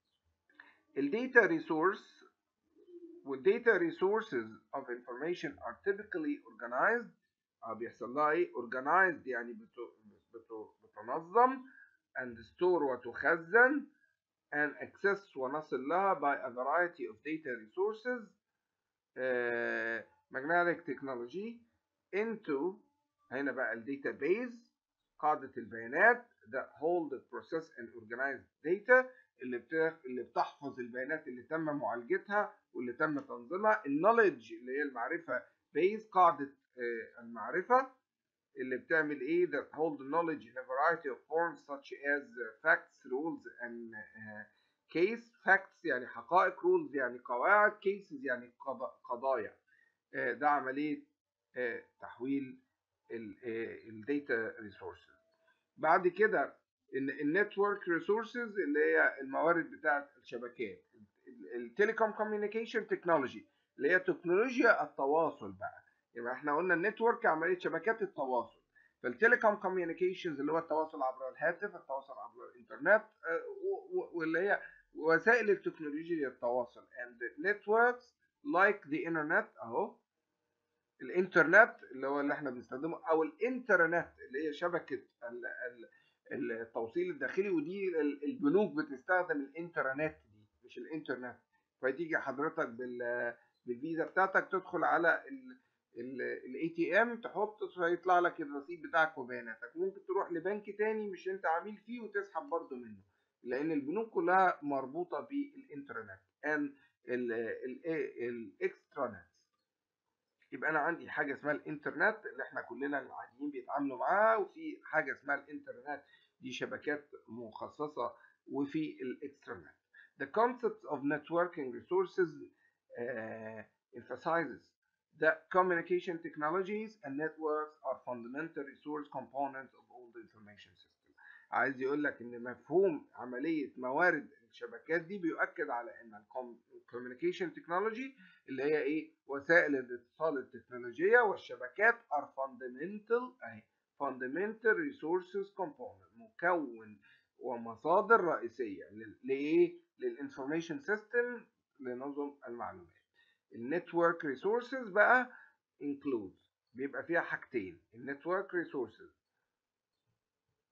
الداتا ريسورس والداتا ريسورسز of information are typically organized اه بيحصل لها ايه organized يعني بتو بتو بتنظم and store وتخزن and access ونصل لها by a variety of data resources uh, magnetic technology into هنا بقى الداتا بيز قاعدة البيانات that hold the process and organized data اللي بتخ... اللي بتحفظ البيانات اللي تم معالجتها واللي تم تنظيمها النولج اللي هي المعرفة بيز قاعدة المعرفة اللي بتعمل ايه that hold knowledge in a variety of forms such as facts, rules and uh, case facts يعني حقائق rules يعني قواعد cases يعني قضايا uh, ده عملية uh, تحويل الداتا ريسورسز بعد كده النتورك ريسورسز اللي هي الموارد بتاعت الشبكات التليكوم كوميونيكيشن تكنولوجي اللي هي تكنولوجيا التواصل بقى يبقى احنا قلنا النتورك عمليه شبكات التواصل فالتليكوم كوميونيكيشنز اللي هو التواصل عبر الهاتف التواصل عبر الانترنت واللي هي وسائل التكنولوجيا للتواصل and networks like the internet اهو الانترنت اللي هو اللي احنا بنستخدمه او الانترنت اللي هي شبكه التوصيل الداخلي ودي البنوك بتستخدم الانترنت دي مش الانترنت فتيجي حضرتك بال بالفيزا بتاعتك تدخل على الاي تي ام تحط فيطلع لك الرصيد بتاعك وبياناتك ممكن تروح لبنك تاني مش انت عميل فيه وتسحب برضه منه لان البنوك كلها مربوطه بالانترنت ان الاكسترانت يبقى انا عندي حاجه اسمها الانترنت اللي احنا كلنا العاديين بيتعاملوا معاها وفي حاجه اسمها الانترنت دي شبكات مخصصه وفي الاكسترنت The concept of networking resources uh, emphasizes that communication technologies and networks are fundamental resource components of all the information system. عايز يقول لك ان مفهوم عمليه موارد الشبكات دي بيؤكد على ان الكوميونيكيشن تكنولوجي اللي هي ايه وسائل الاتصال التكنولوجيه والشبكات are fundamental اهي fundamental resources component مكون ومصادر رئيسيه لايه للانفورميشن سيستم لنظم المعلومات النتورك ريسورسز بقى includes بيبقى فيها حاجتين النتورك ريسورسز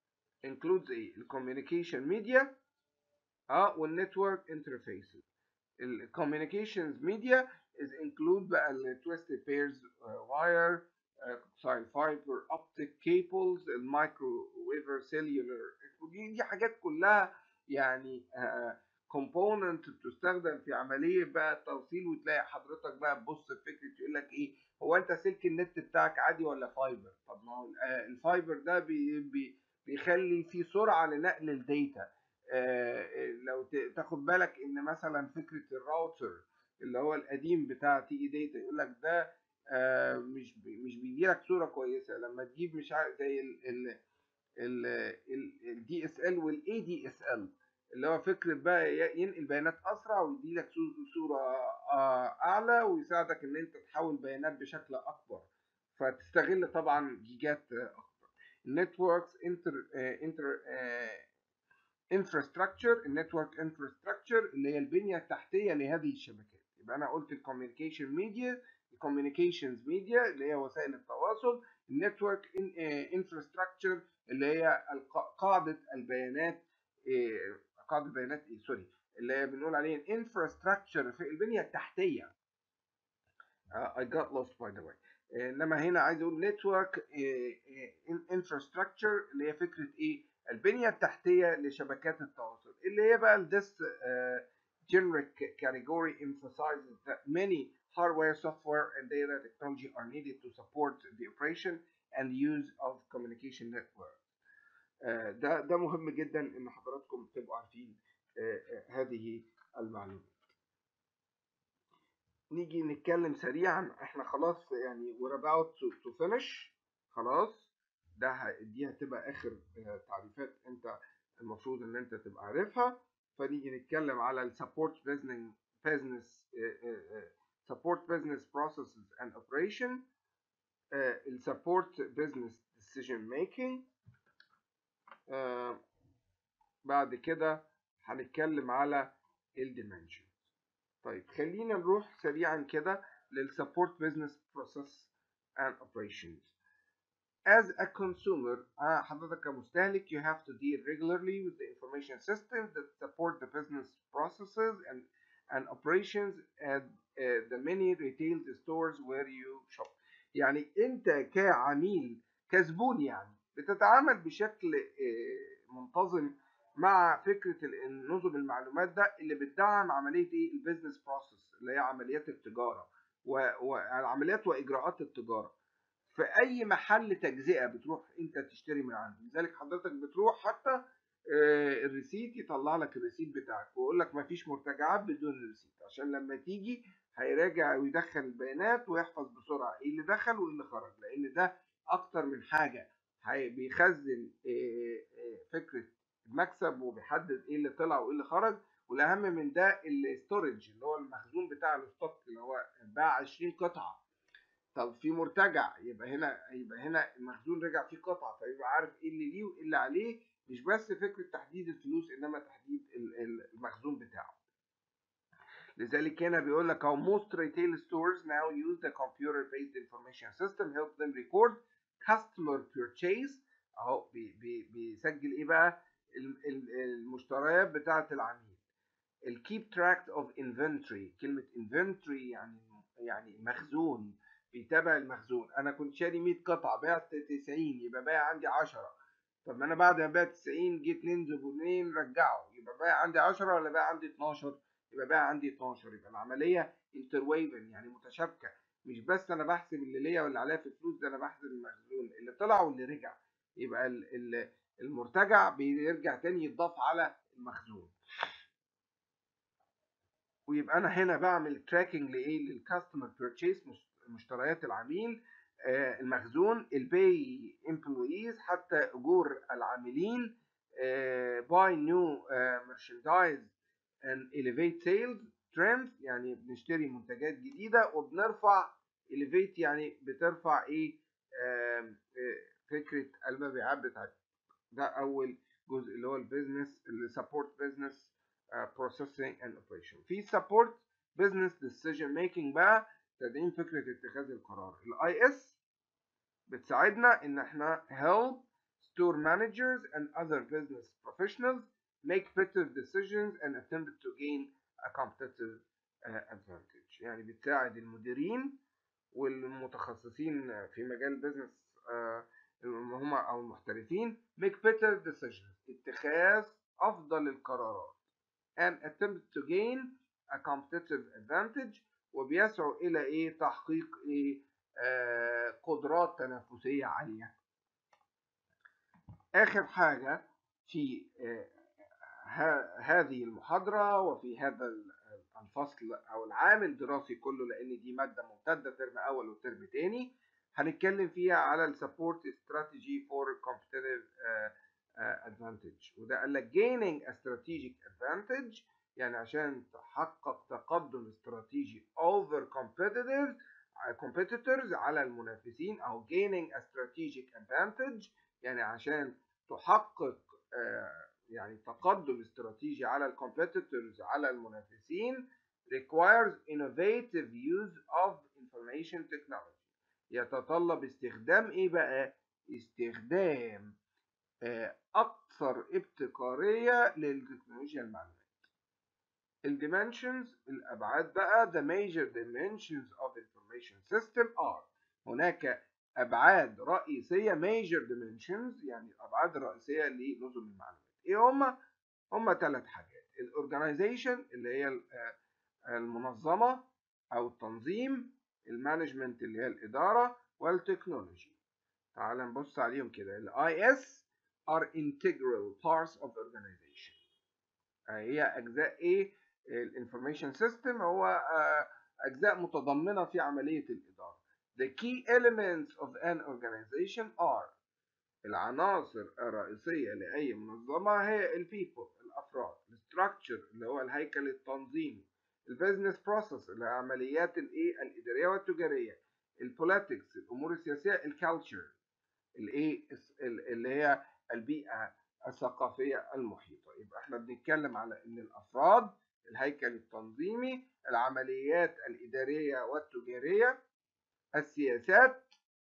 includes ايه الكوميونيكيشن ميديا اه والنتورك انترفيسز الكوميونيكيشنز ميديا is include بقى ال twisted pairs uh, wire coaxial fiber optic cables المايكروويف سيلولر دي دي حاجات كلها يعني uh, component بتستخدم في عمليه بقى التوصيل وتلاقي حضرتك بقى تبص في فكره يقول لك ايه هو انت سلك النت بتاعك عادي ولا فايبر طب ما هو الفايبر ده بي بي بيخلي فيه سرعه لنقل الداتا آه لو تاخد بالك ان مثلا فكره الراوتر اللي هو القديم بتاع تي داتا يقول لك ده آه مش بي مش بيدي لك صوره كويسه لما تجيب مش عارف زي ال ال الدي اس ال والاي دي اس ال اللي هو فكره بقى ينقل بيانات اسرع ويدي لك صوره اعلى ويساعدك ان انت تحول بيانات بشكل اكبر فتستغل طبعا جيجات اكبر النتوركس انتر انتر انفراستراكشر النتورك انفراستراكشر اللي هي البنيه التحتيه لهذه الشبكات يبقى انا قلت الكوميونيكيشن ميديا الكوميونيكيشنز ميديا اللي هي وسائل التواصل النتورك انفراستراكشر اللي هي قاعده البيانات قاعده بيانات ايه سوري اللي هي بنقول عليه الانفراستراكشر في البنيه التحتيه uh, I got lost by the way انما هنا عايز اقول نتورك انفراستراكشر اللي هي فكره ايه البنيه التحتيه لشبكات التواصل اللي هي بقى this uh, generic category emphasizes that many hardware software and data technology are needed to support the operation and use of communication network ده ده مهم جدا ان حضراتكم تبقوا عارفين هذه المعلومات نيجي نتكلم سريعا احنا خلاص يعني we're about to, to finish خلاص ده دي هتبقى اخر تعريفات انت المفروض ان انت تبقى عارفها فنيجي نتكلم على ال support business business support business processes and operation ال support business decision making آه بعد كده هنتكلم على الديمنشن طيب خلينا نروح سريعا كده للسبورت بزنس بروسيس and operations as a consumer آه حضرتك كمستهلك you have to deal regularly with the information systems that support the business processes and and operations at uh, the many retail stores where you shop يعني انت كعميل كزبون يعني بتتعامل بشكل منتظم مع فكره نظم المعلومات ده اللي بتدعم عمليه ايه البيزنس بروسيس اللي هي عمليات التجاره وعمليات واجراءات التجاره في اي محل تجزئه بتروح انت تشتري من عنده لذلك حضرتك بتروح حتى الريسيت يطلع لك الريسيت بتاعك ويقول لك مفيش مرتجعات بدون الريسيت عشان لما تيجي هيراجع ويدخل البيانات ويحفظ بسرعه ايه اللي دخل وايه اللي خرج لان ده اكتر من حاجه بيخزن فكره المكسب وبيحدد ايه اللي طلع وايه اللي خرج والاهم من ده الاستورج اللي هو المخزون بتاع الستوك اللي هو باع 20 قطعه طب في مرتجع يبقى هنا يبقى هنا المخزون رجع فيه قطعه فيبقى عارف ايه اللي ليه وايه اللي عليه مش بس فكره تحديد الفلوس انما تحديد المخزون بتاعه لذلك هنا بيقول لك how most retail stores now use the computer based information system help them record customer purchase اهو بي بي بيسجل ايه بقى المشتريات بتاعه العميل الكيب تراك اوف انفنتوري كلمه انفنتوري يعني يعني مخزون بيتابع المخزون انا كنت شاري 100 قطعه بعت 90 يبقى باقي عندي 10 طب ما انا بعد ما بعت 90 جيت اتنين زبونين رجعوا يبقى باقي عندي 10 ولا باقي عندي 12 يبقى باقي عندي 12 يبقى العمليه انترويفن يعني متشابكه مش بس انا بحسب اللي ليا واللي عليا في الفلوس ده انا بحسب المخزون اللي طلع واللي رجع يبقى المرتجع بيرجع تاني يتضاف على المخزون ويبقى انا هنا بعمل تراكنج لايه للكاستمر بيرتشيس مشتريات العميل آه المخزون الباي امبلويز حتى اجور العاملين باي نيو merchandise and elevate sales trends يعني بنشتري منتجات جديده وبنرفع elevate يعني بترفع ايه آه آه فكره المبيعات بتاعتك ده اول جزء اللي هو البيزنس اللي سبورت بيزنس بروسيسنج اند اوبريشن في سبورت بيزنس ديسيجن ميكنج بقى تدعيم فكره اتخاذ القرار الاي اس بتساعدنا ان احنا help store managers and other business professionals make better decisions and attempt to gain a competitive uh, advantage يعني بتساعد المديرين والمتخصصين في مجال البيزنس هم او المحترفين make better decisions اتخاذ افضل القرارات and attempt to gain a competitive advantage وبيسعوا الى ايه تحقيق ايه آه قدرات تنافسيه عاليه اخر حاجه في آه هذه المحاضره وفي هذا الفصل او العام الدراسي كله لان دي ماده ممتده ترم اول وترم تاني هنتكلم فيها على السبورت استراتيجي فور competitive ادفانتج وده قال لك gaining a strategic advantage يعني عشان تحقق تقدم استراتيجي over competitive competitors على المنافسين او gaining a strategic advantage يعني عشان تحقق يعني تقدم استراتيجي على الكومبيتيتورز على المنافسين requires innovative use of information technology يتطلب استخدام ايه بقى استخدام اكثر ابتكاريه للتكنولوجيا المعلومات الديمنشنز الابعاد بقى the major dimensions of information system are هناك ابعاد رئيسيه major dimensions يعني الابعاد الرئيسيه لنظم المعلومات ايه هما هما ثلاث حاجات الاورجنايزيشن اللي هي المنظمه او التنظيم المانجمنت اللي هي الاداره والتكنولوجي تعال نبص عليهم كده الاي اس are integral parts of organization هي اجزاء ايه الانفورميشن سيستم هو اجزاء متضمنه في عمليه الاداره the key elements of an organization are العناصر الرئيسيه لاي منظمه هي البيبل الافراد الستراكشر اللي هو الهيكل التنظيمي البيزنس بروسيس اللي هي عمليات الايه الاداريه والتجاريه البوليتكس الامور السياسيه الكالتشر الايه اللي هي البيئه الثقافيه المحيطه يبقى احنا بنتكلم على ان الافراد الهيكل التنظيمي العمليات الاداريه والتجاريه السياسات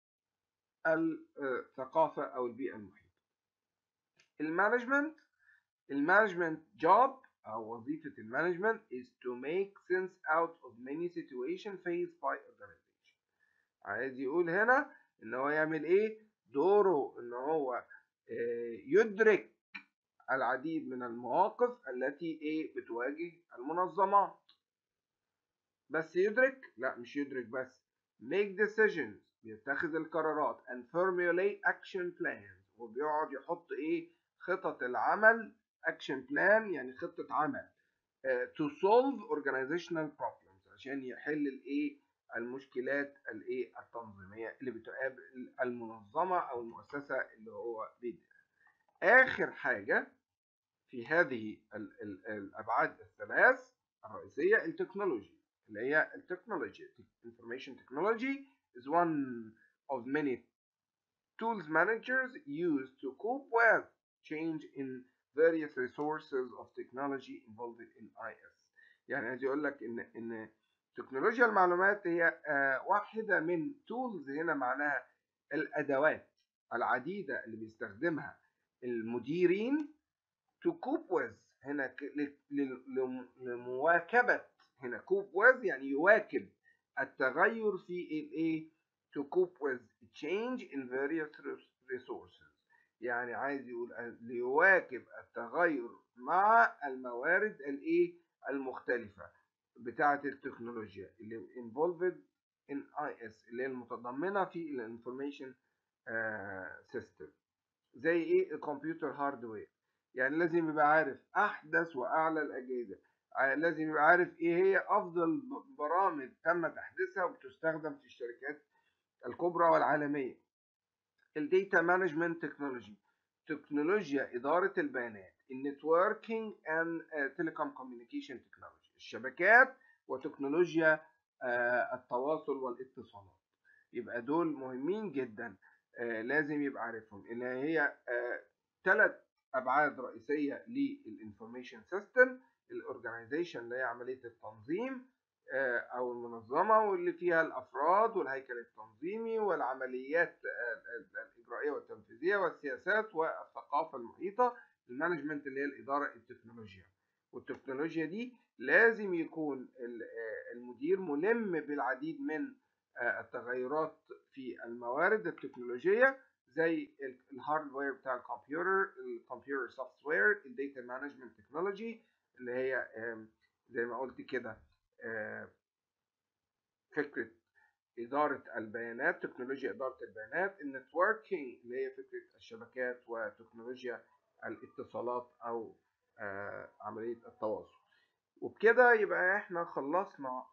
الثقافه او البيئه المحيطه المانجمنت المانجمنت جوب أو وظيفة المانجمنت is to make sense out of many situations faced by organization عايز يقول هنا إن هو يعمل إيه؟ دوره إن هو يدرك العديد من المواقف التي إيه بتواجه المنظمات بس يدرك؟ لا مش يدرك بس make decisions بيتخذ القرارات and formulate action plans وبيقعد يحط إيه؟ خطط العمل اكشن بلان يعني خطه عمل تو سولف organizational problems عشان يحل الايه المشكلات الايه التنظيميه اللي بتقابل المنظمه او المؤسسه اللي هو بيديرها اخر حاجه في هذه ال ال الابعاد الثلاث الرئيسيه التكنولوجي اللي هي التكنولوجي information technology is one of many tools managers use to cope with change in various resources of technology involved in IS يعني عايز يقول لك ان ان تكنولوجيا المعلومات هي آه واحده من تولز هنا معناها الادوات العديده اللي بيستخدمها المديرين to cope with هنا لمواكبه هنا cope with يعني يواكب التغير في الايه to cope with change in various resources يعني عايز يقول ليواكب التغير مع الموارد الايه المختلفة بتاعة التكنولوجيا اللي involved in IS اللي هي المتضمنة في الانفورميشن سيستم زي ايه الكمبيوتر هاردوير يعني لازم يبقى عارف احدث واعلى الاجهزة لازم يبقى عارف ايه هي افضل برامج تم تحديثها وبتستخدم في الشركات الكبرى والعالمية الداتا مانجمنت تكنولوجي تكنولوجيا إدارة البيانات النتوركينج اند تيليكوم كوميونيكيشن تكنولوجي الشبكات وتكنولوجيا التواصل والاتصالات يبقى دول مهمين جدا لازم يبقى عارفهم ان هي ثلاث ابعاد رئيسيه للانفورميشن سيستم الاورجنايزيشن اللي هي عمليه التنظيم آه، أو المنظمة واللي فيها الأفراد والهيكل التنظيمي والعمليات الإجرائية والتنفيذية والسياسات والثقافة المحيطة المانجمنت اللي هي الإدارة التكنولوجيا والتكنولوجيا دي لازم يكون المدير ملم بالعديد من التغيرات في الموارد التكنولوجية زي الهاردوير بتاع الكمبيوتر الكمبيوتر سوفت وير الداتا مانجمنت تكنولوجي اللي هي زي ما قلت كده فكرة إدارة البيانات تكنولوجيا إدارة البيانات النتوركينج اللي هي فكرة الشبكات وتكنولوجيا الاتصالات أو عملية التواصل وبكده يبقى احنا خلصنا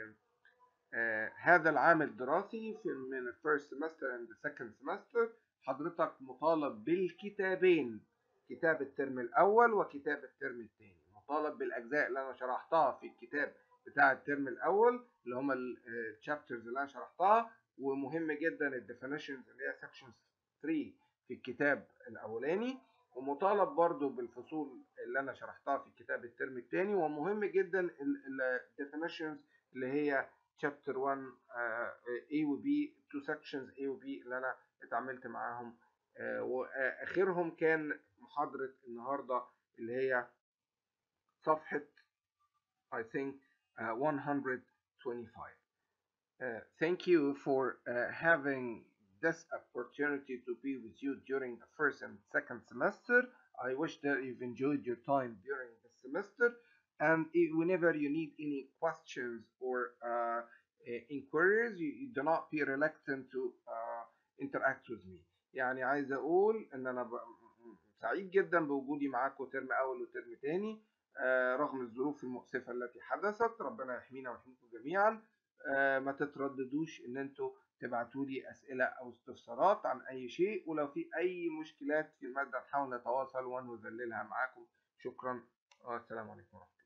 هذا العام الدراسي في من الفيرست سمستر اند سكند سمستر حضرتك مطالب بالكتابين كتاب الترم الاول وكتاب الترم الثاني مطالب بالاجزاء اللي انا شرحتها في الكتاب بتاع الترم الاول اللي هم الشابترز اللي انا شرحتها ومهم جدا الديفينيشنز اللي هي سكشن 3 في الكتاب الاولاني ومطالب برضو بالفصول اللي انا شرحتها في الكتاب الترم الثاني ومهم جدا الديفينيشنز اللي هي chapter 1 uh, A و B two sections A و B اللي انا اتعاملت معاهم uh, واخرهم كان محاضرة النهاردة اللي هي صفحة I think uh, 125 uh, thank you for uh, having this opportunity to be with you during the first and second semester. I wish that you've enjoyed your time during the semester. And whenever you need any questions or uh, inquiries, you, you, do not be reluctant to uh, interact with me. يعني عايز أقول إن أنا سعيد جدا بوجودي معاكم ترم أول وترم تاني آه رغم الظروف المؤسفة التي حدثت ربنا يحمينا ويحميكم جميعا آه ما تترددوش إن أنتوا تبعتوا لي أسئلة أو استفسارات عن أي شيء ولو في أي مشكلات في المادة نحاول نتواصل ونذللها معاكم شكرا والسلام عليكم ورحمة الله